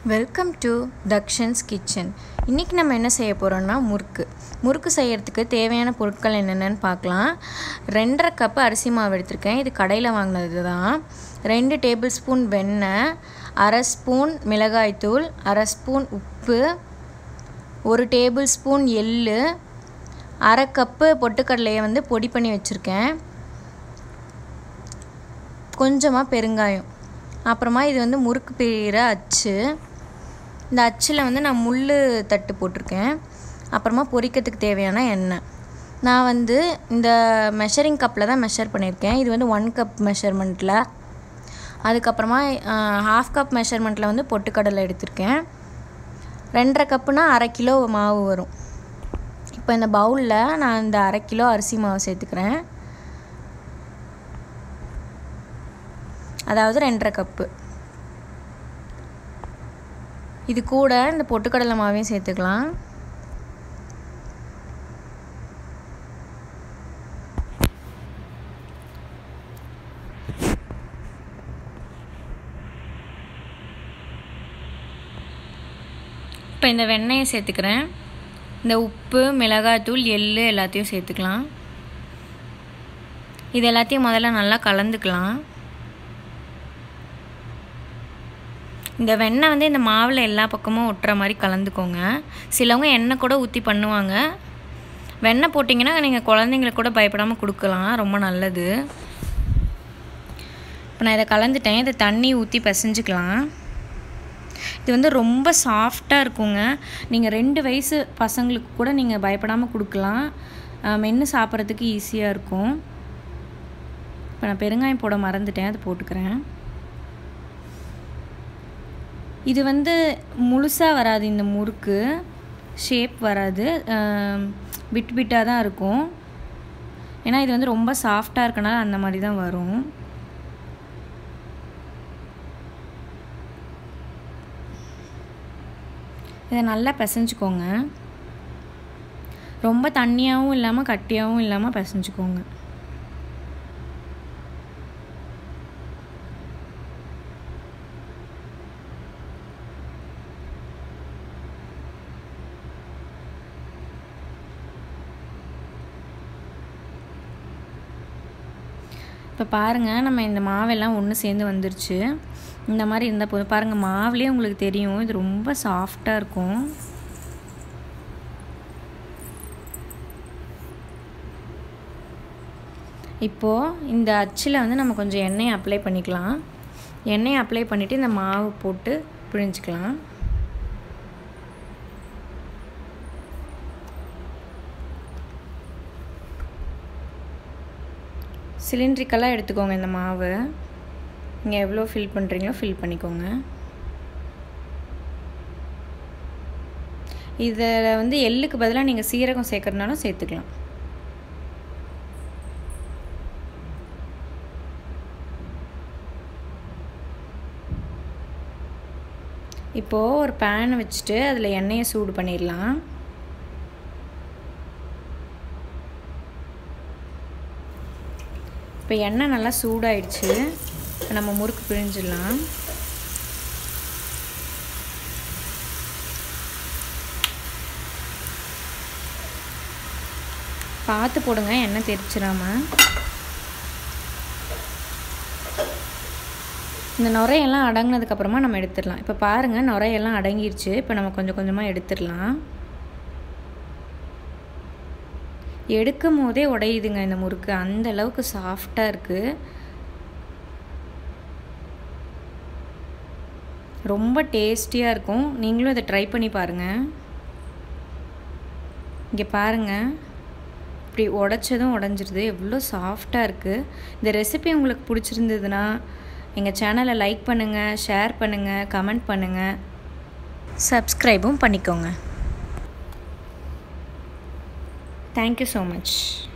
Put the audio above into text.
Welcome to தக்ஷன்ஸ் kitchen இன்றைக்கி நம்ம என்ன செய்ய போகிறோம்னா முறுக்கு முறுக்கு செய்யறதுக்கு தேவையான பொருட்கள் என்னென்னு பார்க்கலாம் ரெண்டரை கப்பு அரிசி மாவு எடுத்திருக்கேன் இது கடையில் வாங்கினது தான் ரெண்டு டேபிள் ஸ்பூன் வெண்ணெய் அரை ஸ்பூன் மிளகாய்த்தூள் அரை ஸ்பூன் உப்பு ஒரு டேபிள் ஸ்பூன் எள்ளு அரை கப்பு பொட்டுக்கடலையை வந்து பொடி பண்ணி வச்சுருக்கேன் கொஞ்சமாக பெருங்காயம் அப்புறமா இது வந்து முறுக்கு பிரிகிற அச்சு இந்த அச்சில் வந்து நான் முள் தட்டு போட்டிருக்கேன் அப்புறமா பொரிக்கிறதுக்கு தேவையான எண்ணெய் நான் வந்து இந்த மெஷரிங் கப்பில் தான் மெஷர் பண்ணியிருக்கேன் இது வந்து ஒன் கப் மெஷர்மெண்ட்டில் அதுக்கப்புறமா ஹாஃப் கப் மெஷர்மெண்ட்டில் வந்து பொட்டுக்கடலை எடுத்திருக்கேன் ரெண்டரை கப்புனா அரை கிலோ மாவு வரும் இப்போ இந்த பவுலில் நான் இந்த அரை கிலோ அரிசி மாவு சேர்த்துக்கிறேன் அதாவது ரெண்டரை கப்பு இது கூட இந்த பொட்டுக்கடலை மாவையும் சேர்த்துக்கலாம் இப்போ இந்த வெண்ணெயை சேர்த்துக்கிறேன் இந்த உப்பு மிளகாய்த்தூள் எள் எல்லாத்தையும் சேர்த்துக்கலாம் இது எல்லாத்தையும் முதல்ல நல்லா கலந்துக்கலாம் இந்த வெண்ணெய் வந்து இந்த மாவில் எல்லா பக்கமும் ஒட்டுற மாதிரி கலந்துக்கோங்க சிலவங்க எண்ணெய் கூட ஊற்றி பண்ணுவாங்க வெண்ணெய் போட்டிங்கன்னா நீங்கள் குழந்தைங்களுக்கு கூட பயப்படாமல் கொடுக்கலாம் ரொம்ப நல்லது இப்போ நான் இதை கலந்துட்டேன் இதை தண்ணி ஊற்றி பிசைஞ்சிக்கலாம் இது வந்து ரொம்ப சாஃப்டாக இருக்குங்க நீங்கள் ரெண்டு வயசு பசங்களுக்கு கூட நீங்கள் பயப்படாமல் கொடுக்கலாம் மென்று சாப்பிட்றதுக்கு ஈஸியாக இருக்கும் இப்போ நான் பெருங்காயம் போட மறந்துட்டேன் அதை போட்டுக்கிறேன் இது வந்து முழுசாக வராது இந்த முறுக்கு ஷேப் வராது பிட் பிட்டாக தான் இருக்கும் ஏன்னா இது வந்து ரொம்ப சாஃப்டாக இருக்கனால அந்த மாதிரி தான் வரும் இதை நல்லா பிசைஞ்சுக்கோங்க ரொம்ப தண்ணியாகவும் இல்லாமல் கட்டியாகவும் இல்லாமல் பிசைஞ்சுக்கோங்க இப்போ பாருங்கள் நம்ம இந்த மாவெல்லாம் ஒன்று சேர்ந்து வந்துருச்சு இந்த மாதிரி இருந்தால் போதும் பாருங்கள் மாவுலேயே உங்களுக்கு தெரியும் இது ரொம்ப சாஃப்டாக இருக்கும் இப்போது இந்த அச்சில் வந்து நம்ம கொஞ்சம் எண்ணெயை அப்ளை பண்ணிக்கலாம் எண்ணெயை அப்ளை பண்ணிவிட்டு இந்த மாவு போட்டு பிழிஞ்சிக்கலாம் சிலிண்ட்ரிக்கலாக எடுத்துக்கோங்க இந்த மாவு நீங்கள் எவ்வளோ ஃபில் பண்ணுறீங்களோ ஃபில் பண்ணிக்கோங்க இதில் வந்து எள்ளுக்கு பதிலாக நீங்கள் சீரகம் சேர்க்குறதுனாலும் சேர்த்துக்கலாம் இப்போது ஒரு பேன் வச்சுட்டு அதில் எண்ணெயை சூடு பண்ணிடலாம் இப்போ எண்ணெய் நல்லா சூடாயிடுச்சு இப்போ நம்ம முறுக்கு பிழிஞ்சிடலாம் பார்த்து போடுங்க எண்ணெய் தெரிச்சிடாம இந்த நுரையெல்லாம் அடங்கினதுக்கப்புறமா நம்ம எடுத்துடலாம் இப்போ பாருங்கள் நுரையெல்லாம் அடங்கிருச்சு இப்போ நம்ம கொஞ்சம் கொஞ்சமாக எடுத்துடலாம் எடுக்கும் போதே உடையுதுங்க இந்த முறுக்கு அந்த அளவுக்கு சாஃப்டாக இருக்குது ரொம்ப டேஸ்டியாக இருக்கும் நீங்களும் இதை ட்ரை பண்ணி பாருங்கள் இங்கே பாருங்கள் இப்படி உடச்சதும் உடஞ்சிருது எவ்வளோ சாஃப்டாக இருக்குது இந்த ரெசிபி உங்களுக்கு பிடிச்சிருந்ததுன்னா எங்கள் சேனலை லைக் பண்ணுங்கள் ஷேர் பண்ணுங்கள் கமெண்ட் பண்ணுங்கள் சப்ஸ்கிரைபும் பண்ணிக்கோங்க Thank you so much.